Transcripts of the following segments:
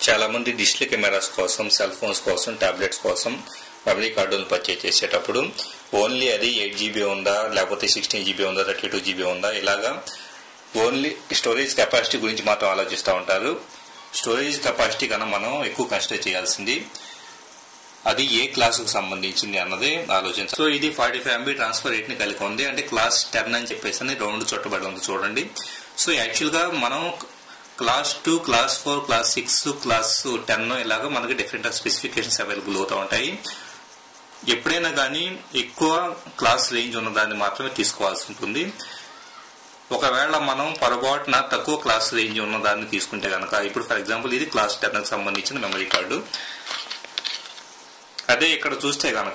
చాలా మంది digital cameras కోసం సెల్ ఫోన్స్ కోసం టాబ్లెట్స్ కోసం మెమరీ కార్డులను పర్చేజ్ చేసేటప్పుడు ఓన్లీ అది ఎయిట్ జీబీ ఉందా లేకపోతే సిక్స్టీన్ జీబీ ఉందా థర్టీ టూ జీబీ ఉందా ఇలాగా ఓన్లీ స్టోరేజ్ కెపాసిటీ గురించి మాత్రం ఆలోచిస్తూ ఉంటారు స్టోరేజ్ కెపాసిటీ కన్నా మనం ఎక్కువ కన్సిడర్ చేయాల్సింది అది ఏ క్లాసుకు సంబంధించింది అన్నది ఆలోచించాలి సో ఇది forty five MB transfer rate ని కలిగి ఉంది అంటే క్లాస్ టెన్ అని చెప్పేసి రౌండ్ చుట్టబడి ఉంది చూడండి సో యాక్చువల్ గా మనం class two class four class six class ten ఇలాగా మనకి డిఫరెంట్ స్పెసిఫికేషన్స్ అవైలబుల్ అవుతూ ఉంటాయి ఎప్పుడైనా కానీ ఎక్కువ క్లాస్ రేంజ్ ఉన్న దాన్ని మాత్రమే తీసుకోవాల్సి ఉంటుంది ఒకవేళ మనం పొరపాటున తక్కువ క్లాస్ రేంజ్ ఉన్న దాన్ని తీసుకుంటే కనుక ఇప్పుడు ఫర్ ఎగ్జాంపుల్ ఇది క్లాస్ టెన్ కి సంబంధించిన మెమరీ కార్డు అదే ఇక్కడ చూస్తే కనుక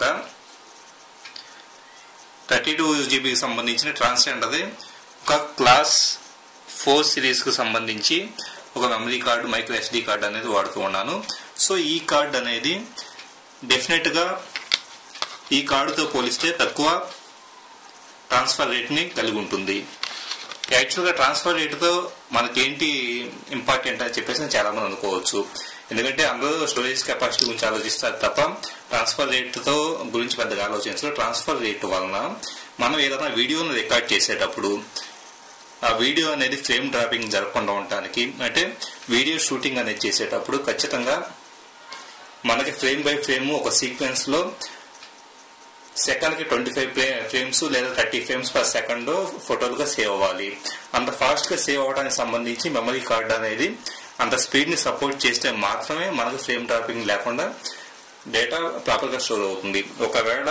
థర్టీ టూ జీబీకి సంబంధించిన ట్రాన్స్జెండ్ అది ఒక క్లాస్ ఫోర్ సిరీస్ కు సంబంధించి ఒక memory card micro SD card అనేది వాడుతూ ఉన్నాను సో ఈ కార్డ్ అనేది డెఫినెట్ గా ఈ కార్డుతో పోలిస్తే తక్కువ ట్రాన్స్ఫర్ రేట్ ని కలిగి ఉంటుంది యాక్చువల్గా ట్రాన్స్ఫర్ రేటుతో మనకేంటి ఇంపార్టెంట్ అని చెప్పేసి చాలా మంది అనుకోవచ్చు ఎందుకంటే అందరూ స్టోరేజ్ కెపాసిటీ గురించి ఆలోచిస్తారు తప్ప ట్రాన్స్ఫర్ రేటుతో గురించి పెద్దగా ఆలోచించరు ట్రాన్స్ఫర్ రేటు వలన మనం ఏదైనా వీడియోను రికార్డ్ చేసేటప్పుడు ఆ వీడియో అనేది ఫ్రేమ్ డ్రాపింగ్ జరగకుండా ఉండటానికి అంటే వీడియో షూటింగ్ అనేది చేసేటప్పుడు ఖచ్చితంగా మనకి ఫ్రేమ్ బై ఫ్రేమ్ ఒక సీక్వెన్స్ లో సెకండ్ కి ట్వంటీ ఫైవ్ ఫ్రేమ్స్ లేదా థర్టీ ఫ్రేమ్స్ పర్ సెకండ్ ఫోటోలుగా సేవ్ అవ్వాలి అంత ఫాస్ట్ గా సేవ్ అవడానికి సంబంధించి మెమరీ కార్డ్ అనేది అంత స్పీడ్ ని సపోర్ట్ చేస్తే మాత్రమే మనకు ఫ్రేమ్ డ్రాపింగ్ లేకుండా డేటా ప్రాపర్ గా స్టోర్ అవుతుంది ఒకవేళ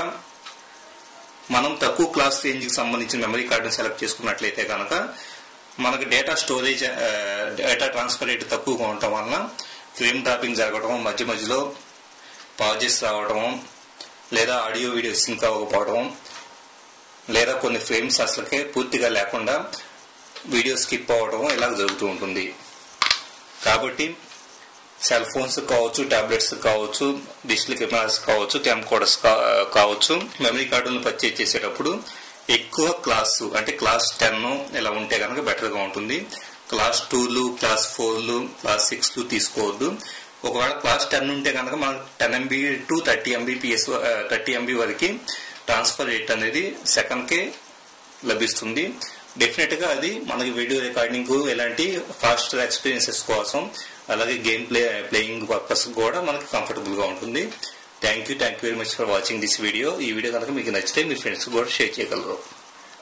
మనం తక్కువ క్లాస్ రేంజ్ కి సంబంధించిన మెమరీ కార్డుని సెలెక్ట్ చేసుకున్నట్లయితే కనుక మనకు data storage data transfer rate తక్కువగా ఉండటం వలన ఫ్రేమ్ డ్రాపింగ్ జరగడం మధ్య మధ్యలో పాజెస్ రావడం లేదా ఆడియో వీడియో సింక్ అవ్వకపోవడం లేదా కొన్ని ఫ్రేమ్స్ అసలుకే పూర్తిగా లేకుండా వీడియో స్కిప్ అవ్వడం ఇలా జరుగుతూ ఉంటుంది కాబట్టి సెల్ ఫోన్స్ కావచ్చు టాబ్లెట్స్ కావచ్చు డిజిటల్ కెమెరాస్ కావచ్చు క్యామ్ కోడర్స్ కావచ్చు మెమరీ కార్డులను పర్చేజ్ చేసేటప్పుడు ఎక్కువ క్లాస్ అంటే క్లాస్ టెన్ ఇలా ఉంటే కనుక బెటర్గా ఉంటుంది క్లాస్ టూలు క్లాస్ ఫోర్లు క్లాస్ సిక్స్లు తీసుకోవద్దు ఒకవేళ క్లాస్ టెన్ ఉంటే కనుక మనకు ten MB to thirty Mbps thirty MB వరకు ట్రాన్స్ఫర్ రేట్ అనేది సెకండ్కే లభిస్తుంది డెఫినెట్ గా అది మనకి వీడియో రికార్డింగ్ ఇలాంటి ఫాస్ట్ ఎక్స్పీరియన్సెస్ కోసం అలాగే గేమ్ ప్లే ప్లేయింగ్ పర్పస్ కూడా మనకి కంఫర్టబుల్ గా ఉంటుంది thank you thank you very much for watching this video ఈ వీడియో కనుక మీకు నచ్చితే మీ ఫ్రెండ్స్ కూడా షేర్ చేయగలరు